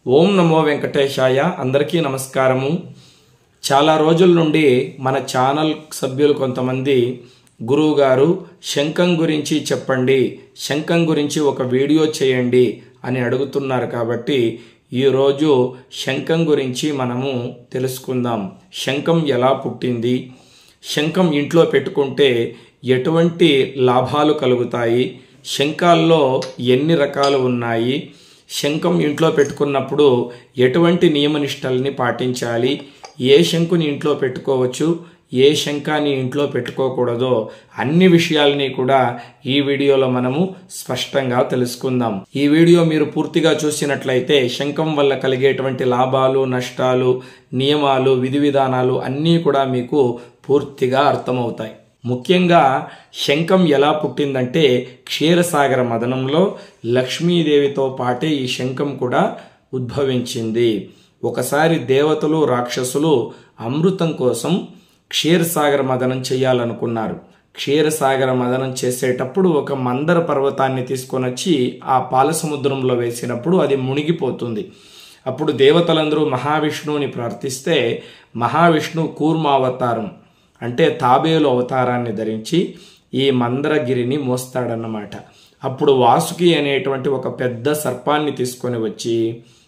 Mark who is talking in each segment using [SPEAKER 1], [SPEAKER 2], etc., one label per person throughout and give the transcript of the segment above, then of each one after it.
[SPEAKER 1] ఓం నమో వెంకటేశాయ అందరికీ నమస్కారము చాలా రోజుల నుండి మన ఛానల్ సభ్యులు కొంతమంది గురువు గారు శంఖం గురించి చెప్పండి శంఖం గురించి ఒక వీడియో చేయండి అని అడుగుతున్నారు కాబట్టి ఈరోజు శంఖం గురించి మనము తెలుసుకుందాం శంఖం ఎలా పుట్టింది శంఖం ఇంట్లో పెట్టుకుంటే ఎటువంటి లాభాలు కలుగుతాయి శంఖాల్లో ఎన్ని రకాలు ఉన్నాయి శంఖం ఇంట్లో పెట్టుకున్నప్పుడు ఎటువంటి నియమనిష్టల్ని పాటించాలి ఏ శంకుని ఇంట్లో పెట్టుకోవచ్చు ఏ శంఖాన్ని ఇంట్లో పెట్టుకోకూడదో అన్ని విషయాల్ని కూడా ఈ వీడియోలో మనము స్పష్టంగా తెలుసుకుందాం ఈ వీడియో మీరు పూర్తిగా చూసినట్లయితే శంఖం వల్ల కలిగేటువంటి లాభాలు నష్టాలు నియమాలు విధి విధానాలు అన్నీ కూడా మీకు పూర్తిగా అర్థమవుతాయి ముఖ్యంగా శంఖం ఎలా పుట్టిందంటే క్షీరసాగర మదనంలో లక్ష్మీదేవితో పాటే ఈ శంఖం కూడా ఉద్భవించింది ఒకసారి దేవతలు రాక్షసులు అమృతం కోసం క్షీరసాగర మదనం చేయాలనుకున్నారు క్షీరసాగర మదనం చేసేటప్పుడు ఒక మందర పర్వతాన్ని తీసుకొని వచ్చి ఆ పాల సముద్రంలో వేసినప్పుడు అది మునిగిపోతుంది అప్పుడు దేవతలందరూ మహావిష్ణువుని ప్రార్థిస్తే మహావిష్ణు కూర్మావతారం అంటే తాబేలు అవతారాన్ని ధరించి ఈ మందరగిరిని మోస్తాడన్నమాట అప్పుడు వాసుకి అనేటువంటి ఒక పెద్ద సర్పాన్ని తీసుకొని వచ్చి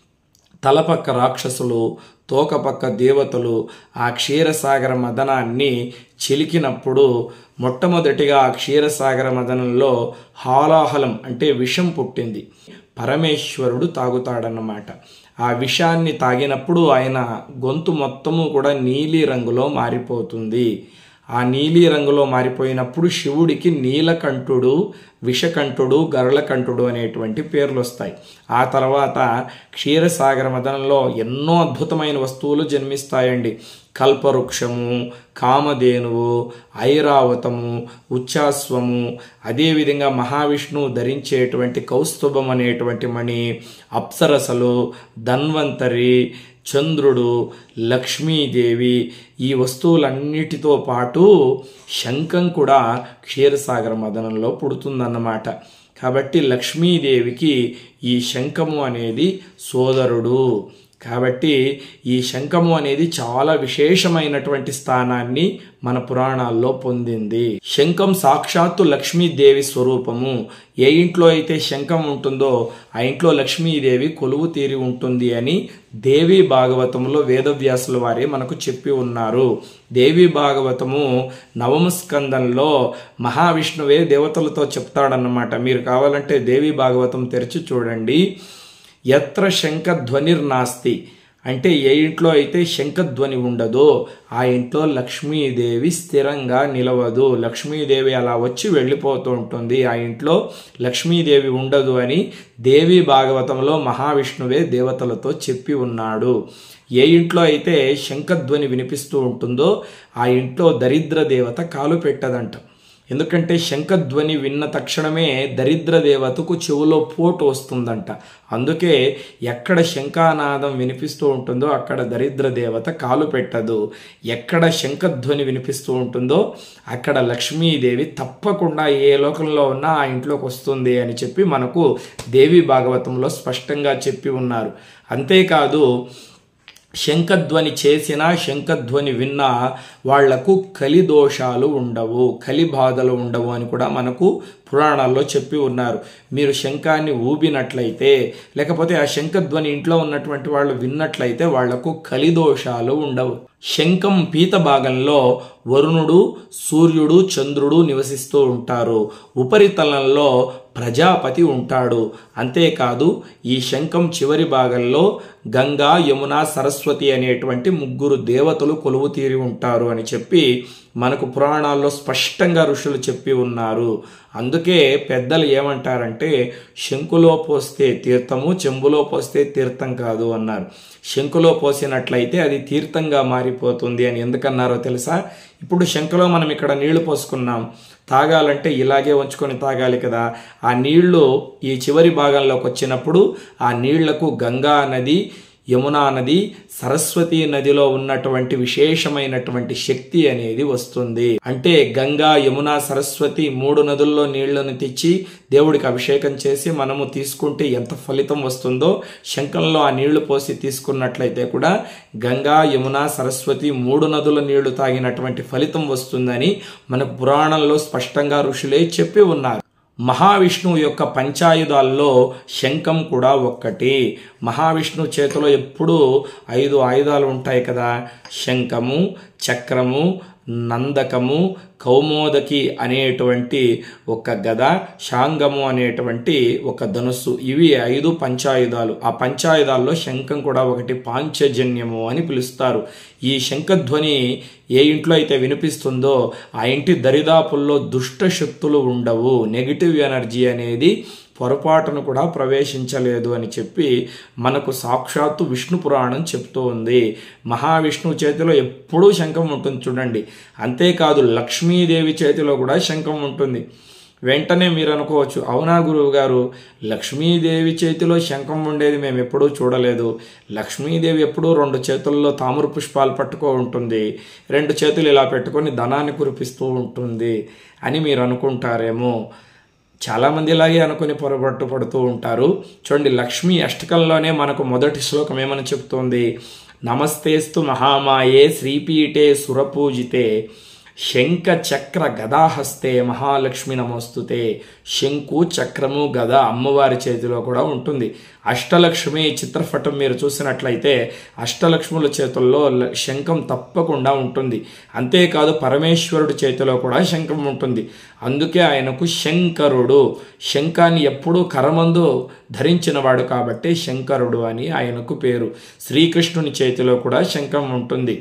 [SPEAKER 1] తలపక్క రాక్షసులు తోకపక్క దేవతలు ఆ క్షీరసాగర మదనాన్ని చిలికినప్పుడు మొట్టమొదటిగా ఆ క్షీరసాగర మదనంలో హాలాహలం అంటే విషం పుట్టింది పరమేశ్వరుడు తాగుతాడన్నమాట ఆ విషాన్ని తాగినప్పుడు ఆయన గొంతు మొత్తము కూడా నీలి రంగులో మారిపోతుంది ఆ నీలి రంగులో మారిపోయినప్పుడు శివుడికి నీలకంఠుడు విషకంఠుడు గరళకంఠుడు అనేటువంటి పేర్లు వస్తాయి ఆ తర్వాత క్షీరసాగర మదనంలో ఎన్నో అద్భుతమైన వస్తువులు జన్మిస్తాయండి కల్పవృక్షము కామధేనువు ఐరావతము ఉచ్చాస్వము అదేవిధంగా మహావిష్ణువు ధరించేటువంటి కౌస్తుభం అనేటువంటి మణి అప్సరసలు ధన్వంతరి చంద్రుడు లక్ష్మీదేవి ఈ వస్తువులన్నిటితో పాటు శంఖం కూడా క్షీరసాగర మదనంలో పుడుతుందన్నమాట కాబట్టి లక్ష్మీదేవికి ఈ శంఖము అనేది సోదరుడు కాబట్టి ఈ శంఖము అనేది చాలా విశేషమైనటువంటి స్థానాన్ని మన పురాణాల్లో పొందింది శంఖం సాక్షాత్తు లక్ష్మీదేవి స్వరూపము ఏ ఇంట్లో అయితే శంఖం ఉంటుందో ఆ ఇంట్లో లక్ష్మీదేవి కొలువు తీరి ఉంటుంది అని దేవి భాగవతంలో వేదవ్యాసుల వారే మనకు చెప్పి ఉన్నారు దేవి భాగవతము నవమ స్కందంలో మహావిష్ణువే దేవతలతో చెప్తాడన్నమాట మీరు కావాలంటే దేవి భాగవతం తెరిచి చూడండి ఎత్ర శంఖధ్వనిర్నాస్తి అంటే ఏ ఇంట్లో అయితే శంఖధ్వని ఉండదో ఆ ఇంట్లో లక్ష్మీదేవి స్థిరంగా నిలవదు లక్ష్మీదేవి అలా వచ్చి వెళ్ళిపోతూ ఉంటుంది ఆ ఇంట్లో లక్ష్మీదేవి ఉండదు అని దేవి భాగవతంలో మహావిష్ణువే దేవతలతో చెప్పి ఉన్నాడు ఏ ఇంట్లో అయితే శంఖధ్వని వినిపిస్తూ ఉంటుందో ఆ ఇంట్లో దరిద్ర దేవత కాలు పెట్టదంట ఎందుకంటే శంఖధ్వని విన్న తక్షణమే దరిద్ర దేవతకు చెవులో పోటు వస్తుందంట అందుకే ఎక్కడ శంఖానాదం వినిపిస్తూ ఉంటుందో అక్కడ దరిద్ర దేవత కాలు పెట్టదు ఎక్కడ శంఖధ్వని వినిపిస్తూ ఉంటుందో అక్కడ లక్ష్మీదేవి తప్పకుండా ఏ లోకంలో ఉన్నా ఆ ఇంట్లోకి వస్తుంది అని చెప్పి మనకు దేవి భాగవతంలో స్పష్టంగా చెప్పి ఉన్నారు అంతేకాదు శంఖధ్వని చేసినా శంఖధ్వని విన్నా వాళ్లకు కలి దోషాలు ఉండవు కలి బాధలు ఉండవు అని కూడా మనకు పురాణాల్లో చెప్పి ఉన్నారు మీరు శంఖాన్ని ఊబినట్లయితే లేకపోతే ఆ శంఖధ్వని ఇంట్లో ఉన్నటువంటి వాళ్ళు విన్నట్లయితే వాళ్లకు కలిదోషాలు ఉండవు శంఖం పీత భాగంలో వరుణుడు సూర్యుడు చంద్రుడు నివసిస్తూ ఉంటారు ఉపరితలంలో ప్రజాపతి ఉంటాడు అంతేకాదు ఈ శంఖం చివరి భాగంలో గంగా యమున సరస్వతి అనేటువంటి ముగ్గురు దేవతలు కొలువు తీరి ఉంటారు అని చెప్పి మనకు పురాణాల్లో స్పష్టంగా ఋషులు చెప్పి ఉన్నారు అందుకే పెద్దలు ఏమంటారంటే శంకులో పోస్తే తీర్థము చెంబులో పోస్తే తీర్థం కాదు అన్నారు శంకులో పోసినట్లయితే అది తీర్థంగా మారిపోతుంది అని ఎందుకన్నారో తెలుసా ఇప్పుడు శంకులో మనం ఇక్కడ నీళ్లు పోసుకున్నాం తాగాలంటే ఇలాగే ఉంచుకొని తాగాలి కదా ఆ నీళ్లు ఈ చివరి భాగంలోకి వచ్చినప్పుడు ఆ నీళ్లకు గంగా నది యమునా నది సరస్వతి నదిలో ఉన్నటువంటి విశేషమైనటువంటి శక్తి అనేది వస్తుంది అంటే గంగా యమున సరస్వతి మూడు నదుల్లో నీళ్లను తెచ్చి దేవుడికి అభిషేకం చేసి మనము తీసుకుంటే ఎంత ఫలితం వస్తుందో శంఖంలో ఆ నీళ్లు పోసి తీసుకున్నట్లయితే కూడా గంగా యమున సరస్వతి మూడు నదుల నీళ్లు తాగినటువంటి ఫలితం వస్తుందని మన పురాణంలో స్పష్టంగా ఋషులే చెప్పి ఉన్నారు మహావిష్ణువు యొక్క పంచాయుధాల్లో శంఖం కూడా ఒక్కటి మహావిష్ణువు చేతిలో ఎప్పుడూ ఐదు ఆయుధాలు ఉంటాయి కదా శంఖము చక్రము నందకము కౌమోదకి అనేటువంటి ఒక గద శాంగము అనేటువంటి ఒక ధనుస్సు ఇవి ఐదు పంచాయుధాలు ఆ పంచాయుధాల్లో శంఖం కూడా ఒకటి పాంచజన్యము అని పిలుస్తారు ఈ శంఖధ్వని ఏ ఇంట్లో అయితే వినిపిస్తుందో ఆ ఇంటి దరిదాపుల్లో దుష్ట శక్తులు ఉండవు నెగిటివ్ ఎనర్జీ అనేది పొరపాటును కూడా ప్రవేశించలేదు అని చెప్పి మనకు సాక్షాత్తు విష్ణు పురాణం చెప్తూ ఉంది మహావిష్ణువు చేతిలో ఎప్పుడూ శంఖం ఉంటుంది చూడండి అంతేకాదు లక్ష్మీదేవి చేతిలో కూడా శంఖం ఉంటుంది వెంటనే మీరు అనుకోవచ్చు అవునా గురువు గారు లక్ష్మీదేవి చేతిలో శంఖం ఉండేది మేము ఎప్పుడూ చూడలేదు లక్ష్మీదేవి ఎప్పుడూ రెండు చేతుల్లో తామర పుష్పాలు పట్టుకో ఉంటుంది రెండు చేతులు ఇలా పెట్టుకొని ధనాన్ని కురిపిస్తూ ఉంటుంది అని మీరు అనుకుంటారేమో చాలామంది ఇలాగే అనుకుని పొరపట్టు పడుతూ ఉంటారు చూడండి లక్ష్మీ అష్టకంలోనే మనకు మొదటి శ్లోకం ఏమని చెప్తోంది నమస్తేస్తు మహామాయే శ్రీపీఠే సురపూజితే శంఖ చక్ర గదాహస్తే మహాలక్ష్మి నమోస్తుతే శంకు చక్రము గద అమ్మవారి చేతిలో కూడా ఉంటుంది అష్టలక్ష్మి చిత్రపటం మీరు చూసినట్లయితే అష్టలక్ష్ముల చేతుల్లో ల- శంఖం తప్పకుండా ఉంటుంది అంతేకాదు పరమేశ్వరుడి చేతిలో కూడా శంఖం ఉంటుంది అందుకే ఆయనకు శంకరుడు శంఖాన్ని ఎప్పుడూ కరమందు ధరించినవాడు కాబట్టి శంకరుడు అని ఆయనకు పేరు శ్రీకృష్ణుని చేతిలో కూడా శంఖం ఉంటుంది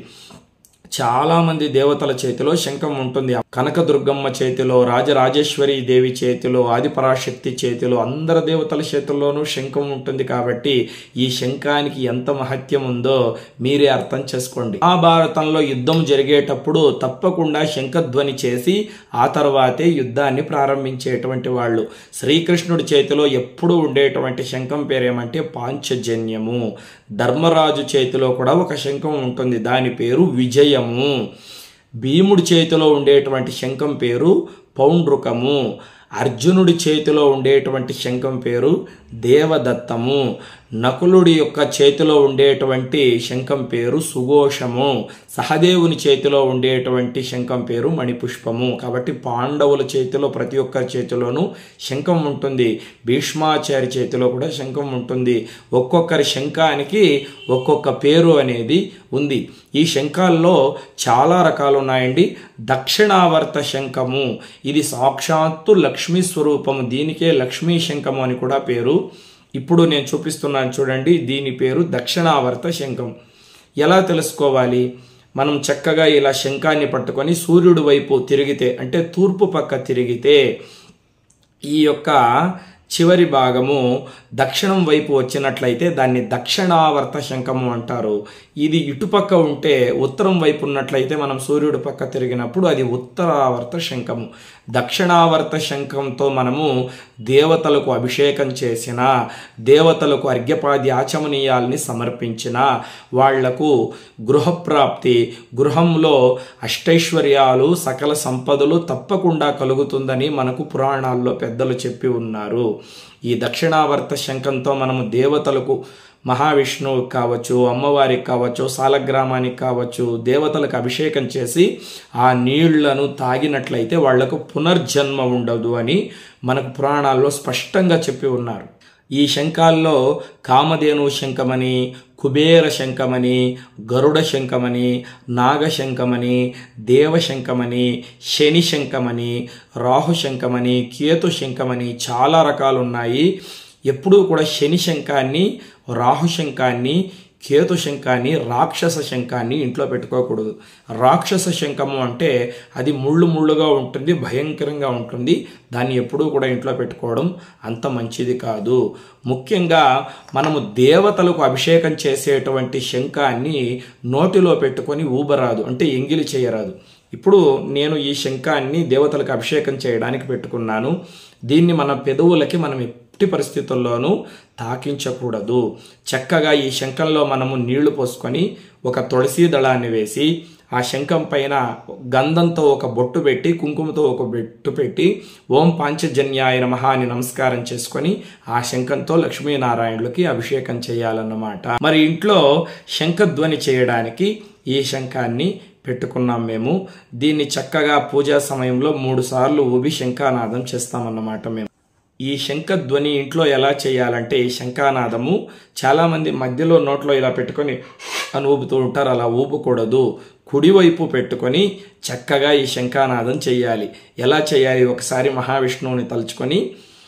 [SPEAKER 1] చాలా మంది దేవతల చేతిలో శంఖం ఉంటుంది కనకదుర్గమ్మ చేతిలో రాజరాజేశ్వరి దేవి చేతిలో ఆదిపరాశక్తి చేతిలో అందరి దేవతల చేతుల్లోనూ శంఖం ఉంటుంది కాబట్టి ఈ శంఖానికి ఎంత మహత్యం ఉందో మీరే అర్థం చేసుకోండి మహాభారతంలో యుద్ధం జరిగేటప్పుడు తప్పకుండా శంఖధ్వని చేసి ఆ తర్వాతే యుద్ధాన్ని ప్రారంభించేటువంటి వాళ్ళు శ్రీకృష్ణుడి చేతిలో ఎప్పుడూ ఉండేటువంటి శంఖం పేరేమంటే పాంచజన్యము ధర్మరాజు చేతిలో కూడా ఒక శంఖం ఉంటుంది దాని పేరు విజయము భీముడి చేతిలో ఉండేటువంటి శంఖం పేరు పౌండ్రుకము అర్జునుడి చేతిలో ఉండేటువంటి శంఖం పేరు దేవదత్తము నకులుడి యొక్క చేతిలో ఉండేటువంటి శంఖం పేరు సుఘోషము సహదేవుని చేతిలో ఉండేటువంటి శంఖం పేరు మణిపుష్పము కాబట్టి పాండవుల చేతిలో ప్రతి ఒక్కరి చేతిలోనూ శంఖం ఉంటుంది భీష్మాచారి చేతిలో కూడా శంఖం ఉంటుంది ఒక్కొక్కరి శంఖానికి ఒక్కొక్క పేరు అనేది ఉంది ఈ శంఖాల్లో చాలా రకాలు ఉన్నాయండి దక్షిణావర్త శంఖము ఇది సాక్షాత్తు లక్ష్మీ స్వరూపము దీనికే లక్ష్మీ శంఖము అని కూడా పేరు ఇప్పుడు నేను చూపిస్తున్నాను చూడండి దీని పేరు దక్షిణావర్త శంఖం ఎలా తెలుసుకోవాలి మనం చక్కగా ఇలా శంఖాన్ని పట్టుకొని సూర్యుడి వైపు తిరిగితే అంటే తూర్పు పక్క తిరిగితే ఈ యొక్క చివరి భాగము దక్షిణం వైపు వచ్చినట్లయితే దాన్ని దక్షిణావర్త శంఖము అంటారు ఇది ఇటుపక్క ఉంటే ఉత్తరం వైపు ఉన్నట్లయితే మనం సూర్యుడి పక్క తిరిగినప్పుడు అది ఉత్తరావర్త శంఖము దక్షిణావర్త శంఖంతో మనము దేవతలకు అభిషేకం చేసిన దేవతలకు అర్ఘ్యపాది ఆచమనీయాల్ని సమర్పించిన వాళ్లకు గృహప్రాప్తి గృహంలో అష్టైశ్వర్యాలు సకల సంపదలు తప్పకుండా కలుగుతుందని మనకు పురాణాల్లో పెద్దలు చెప్పి ఉన్నారు ఈ దక్షిణావర్త శంఖంతో మనము దేవతలకు మహావిష్ణువుకి కావచ్చు అమ్మవారికి కావచ్చు సాలగ్రామానికి కావచ్చు దేవతలకు అభిషేకం చేసి ఆ నీళ్లను తాగినట్లయితే వాళ్లకు పునర్జన్మ ఉండదు అని మనకు పురాణాల్లో స్పష్టంగా చెప్పి ఉన్నారు ఈ శంఖాల్లో కామధేను శంఖమని కుబేర శంఖమని గరుడ శంఖమని నాగశంఖమని దేవశంఖమని శని శంఖమని రాహు శంఖమని కేతు శంఖమని చాలా రకాలు ఉన్నాయి ఎప్పుడూ కూడా శని శంఖాన్ని రాహు శంఖాన్ని కేతు శంఖాన్ని రాక్షస శంఖాన్ని ఇంట్లో పెట్టుకోకూడదు రాక్షస శంఖము అంటే అది ముళ్ళు ముళ్ళుగా ఉంటుంది భయంకరంగా ఉంటుంది దాన్ని ఎప్పుడూ కూడా ఇంట్లో పెట్టుకోవడం అంత మంచిది కాదు ముఖ్యంగా మనము దేవతలకు అభిషేకం చేసేటువంటి శంఖాన్ని నోటిలో పెట్టుకొని ఊబరాదు అంటే ఎంగిలి చేయరాదు ఇప్పుడు నేను ఈ శంఖాన్ని దేవతలకు అభిషేకం చేయడానికి పెట్టుకున్నాను దీన్ని మన పెదవులకి మనం ఎట్టి పరిస్థితుల్లోనూ తాకించకూడదు చక్కగా ఈ శంఖంలో మనము నీళ్లు పోసుకొని ఒక తులసి దళాన్ని వేసి ఆ శంఖం పైన గంధంతో ఒక బొట్టు పెట్టి కుంకుమతో ఒక బొట్టు పెట్టి ఓం పాంచజన్యాయ నమః అని నమస్కారం చేసుకొని ఆ శంఖంతో లక్ష్మీనారాయణులకి అభిషేకం చేయాలన్నమాట మరి ఇంట్లో శంఖధ్వని చేయడానికి ఈ శంఖాన్ని పెట్టుకున్నాం మేము దీన్ని చక్కగా పూజా సమయంలో మూడు సార్లు ఊబి శంఖానాదం చేస్తామన్నమాట మేము ఈ శంఖధ్వని ఇంట్లో ఎలా చేయాలంటే ఈ శంఖానాదము చాలామంది మధ్యలో నోట్లో ఇలా పెట్టుకొని అని ఊపుతూ ఉంటారు అలా ఊపకూడదు కుడివైపు పెట్టుకొని చక్కగా ఈ శంఖానాదం చేయాలి ఎలా చేయాలి ఒకసారి మహావిష్ణువుని తలుచుకొని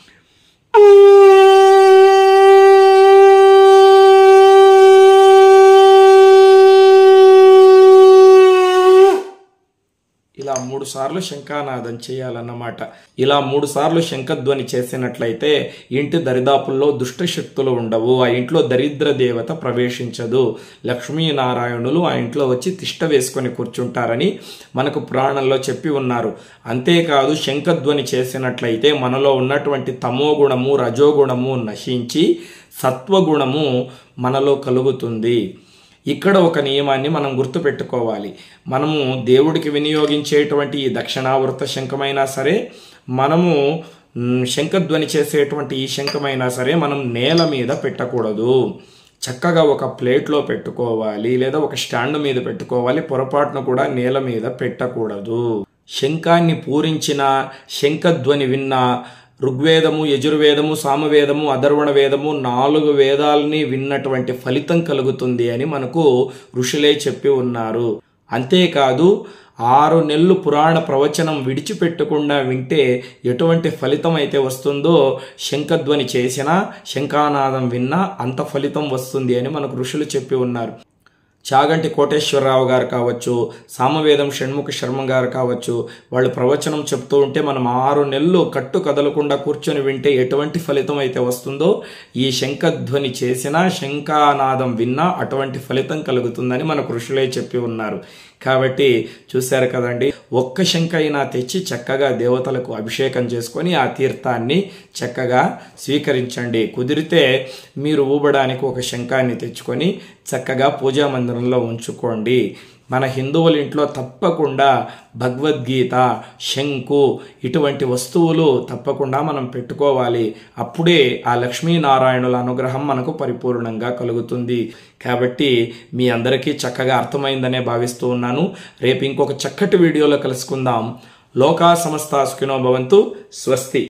[SPEAKER 1] ఇలా మూడు సార్లు శంఖానాదం చేయాలన్నమాట ఇలా మూడు సార్లు శంఖధ్వని చేసినట్లయితే ఇంటి దరిదాపుల్లో దుష్ట శక్తులు ఉండవు ఆ ఇంట్లో దరిద్ర దేవత ప్రవేశించదు లక్ష్మీనారాయణులు ఆ ఇంట్లో వచ్చి తిష్ట వేసుకొని కూర్చుంటారని మనకు పురాణంలో చెప్పి ఉన్నారు అంతేకాదు శంఖధ్వని చేసినట్లయితే మనలో ఉన్నటువంటి తమోగుణము రజోగుణము నశించి సత్వగుణము మనలో కలుగుతుంది ఇక్కడ ఒక నియమాన్ని మనం గుర్తుపెట్టుకోవాలి మనము దేవుడికి వినియోగించేటువంటి ఈ దక్షిణావృత శంఖమైనా సరే మనము మ్, శంఖధ్వని చేసేటువంటి ఈ శంఖమైనా సరే మనం నేల మీద పెట్టకూడదు చక్కగా ఒక ప్లేట్లో పెట్టుకోవాలి లేదా ఒక స్టాండ్ మీద పెట్టుకోవాలి పొరపాటును కూడా నేల మీద పెట్టకూడదు శంఖాన్ని పూరించిన శంఖధ్వని విన్న ఋగ్వేదము యజుర్వేదము సామవేదము అధర్వణ వేదము నాలుగు వేదాలని విన్నటువంటి ఫలితం కలుగుతుంది అని మనకు ఋషులే చెప్పి ఉన్నారు అంతేకాదు ఆరు నెలలు పురాణ ప్రవచనం విడిచిపెట్టకుండా వింటే ఎటువంటి ఫలితం అయితే వస్తుందో శంఖధ్వని చేసినా శంఖానాదం విన్నా అంత ఫలితం వస్తుంది అని మనకు ఋషులు చెప్పి ఉన్నారు చాగంటి కోటేశ్వరరావు గారు కావచ్చు సామవేదం షణ్ముఖ శర్మ గారు కావచ్చు వాళ్ళు ప్రవచనం చెప్తూ ఉంటే మనం ఆరు నెలలు కట్టు కదలకుండా కూర్చొని వింటే ఎటువంటి ఫలితం అయితే వస్తుందో ఈ శంఖధ్వని చేసినా శంఖానాదం విన్నా అటువంటి ఫలితం కలుగుతుందని మనకు ఋషులే చెప్పి ఉన్నారు కాబట్టి చూశారు కదండి ఒక్క శంఖ అయినా తెచ్చి చక్కగా దేవతలకు అభిషేకం చేసుకొని ఆ తీర్థాన్ని చక్కగా స్వీకరించండి కుదిరితే మీరు ఊబడానికి ఒక శంఖాన్ని తెచ్చుకొని చక్కగా పూజా మందిరంలో ఉంచుకోండి మన హిందువుల ఇంట్లో తప్పకుండా భగవద్గీత శంకు ఇటువంటి వస్తువులు తప్పకుండా మనం పెట్టుకోవాలి అప్పుడే ఆ లక్ష్మీనారాయణుల అనుగ్రహం మనకు పరిపూర్ణంగా కలుగుతుంది కాబట్టి మీ అందరికీ చక్కగా అర్థమైందనే భావిస్తూ ఉన్నాను రేపు ఇంకొక చక్కటి వీడియోలో కలుసుకుందాం లోకా సమస్త సుఖినో భవంతు స్వస్తి